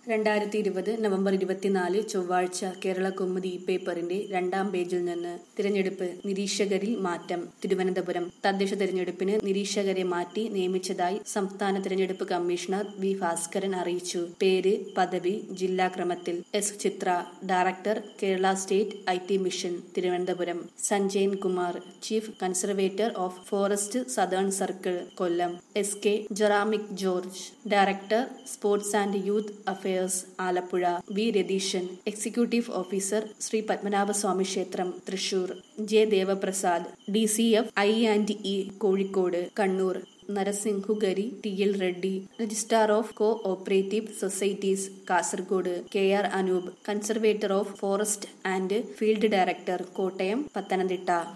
രണ്ടായിരത്തി ഇരുപത് നവംബർ ഇരുപത്തിനാല് ചൊവ്വാഴ്ച കേരള കൗമുദി പേപ്പറിന്റെ രണ്ടാം പേജിൽ നിന്ന് തിരഞ്ഞെടുപ്പ് നിരീക്ഷകരിൽ മാറ്റം തിരുവനന്തപുരം തദ്ദേശ തിരഞ്ഞെടുപ്പിന് നിരീക്ഷകരെ മാറ്റി നിയമിച്ചതായി സംസ്ഥാന തിരഞ്ഞെടുപ്പ് കമ്മീഷണർ വി ഭാസ്കരൻ അറിയിച്ചു പേര് പദവി ജില്ലാ ക്രമത്തിൽ S Chithra director Kerala state I T mission Thiruvananthapuram Sanjayan Kumar chief conservator of forest southern circle Kollam S K Jeromic George director sports and youth affairs Alappuzha V Ratheesan executive officer Sree Padmanabhaswamy ക്ഷേത്രം Thrissur J Devaprasad D C F I and E Kozhikode Kannur Narasimhugari T L Reddy registrar of cooperative societies Kasaragod K R Anoop conservator of forest and field director Kottayam Pathanamthitta